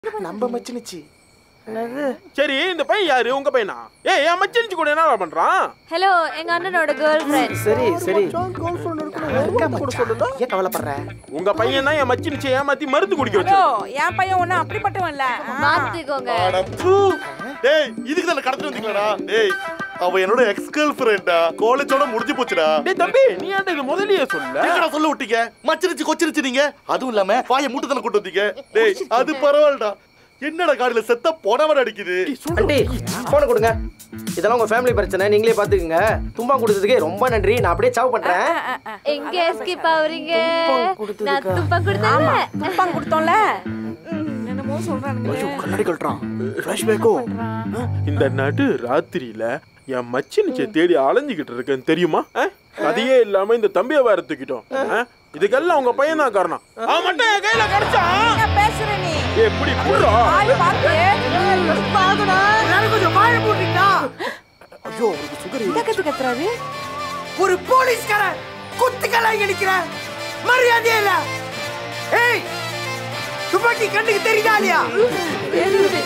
நம்ம மச்சினிச்சி சரி இந்த பையன் யாரு உங்க பையனா ஏய் என் மச்சினிச்சு கூட என்ன பண்றான் ஹலோ எங்க அண்ணனோட கேர்ள் ஃப்ரெண்ட் சரி சரி கூட சொல்லுதா ஏன் கவலைப்படுற உங்க பையன் தான் என் மச்சினிச்சு ஏமாத்தி மருந்து குடிக்க ஹலோ வச்சு என் பையன் ஒன்றும் அப்படிப்பட்டவன் இல்ல ஆ. மாத்திக்கோங்க டேய் இதுக்கு தான் கடத்திட்டு வந்தீங்களாடா டேய் அவ என்னோட எக்ஸ் கேர்ள் ஃப்ரெண்டா காலேஜோட முடிஞ்சு போச்சுடா டேய் தம்பி நீ ஏன்டா இது முதல்லயே சொல்ல எங்கடா சொல்ல விட்டீங்க மச்சிருச்சு கொச்சிருச்சு நீங்க அதுவும் இல்லாம வாயை மூட்டு தானே கொண்டு வந்தீங்க டேய் அது பரவாயில்லடா என்னடா காடியில செத்த போனவன் அடிக்குது ஆண்டி போனை கொடுங்க இதெல்லாம் உங்க ஃபேமிலி பிரச்சனை நீங்களே பாத்துக்கங்க தும்பா கொடுத்ததுக்கு ரொம்ப நன்றி நான் அப்படியே சாவ் பண்றேன் எங்க எஸ்கேப் ஆவறீங்க கொடுத்ததுக்கா? நான் துப்பா ஆமா கொடுத்தேன் துப்பாங்க கொடுத்தோம்ல ம், என்னமோ சொல்றானுங்க கண்ணாடி கழட்டுறான் ஃபிளாஷ் பேக்கோ இந்த நடு ராத்திரியில என் மச்சினிச்சை தேடி அலைஞ்சுகிட்டு இருக்கேன் தெரியுமா ஆ? கதையே இல்லாம இந்த தம்பியை வேற தூக்கிட்டோம் ஆ? இதுக்கெல்லாம் உங்க பையன் தான் காரணம் அவன் மட்டும் என் கையில கிடைச்சான் என்ன பேசுற நீ எப்படி புடுறா ஆளு பார்த்து ஐயோ உங்களுக்கு சுகர் இந்த கத்து கத்துறாரு ஒரு போலீஸ்காரன் குத்துக்கலா இடிக்கிற மரியாதையே இல்ல ஏய் துப்பாக்கி கண்ணுக்கு தெரியுதா இல்லையா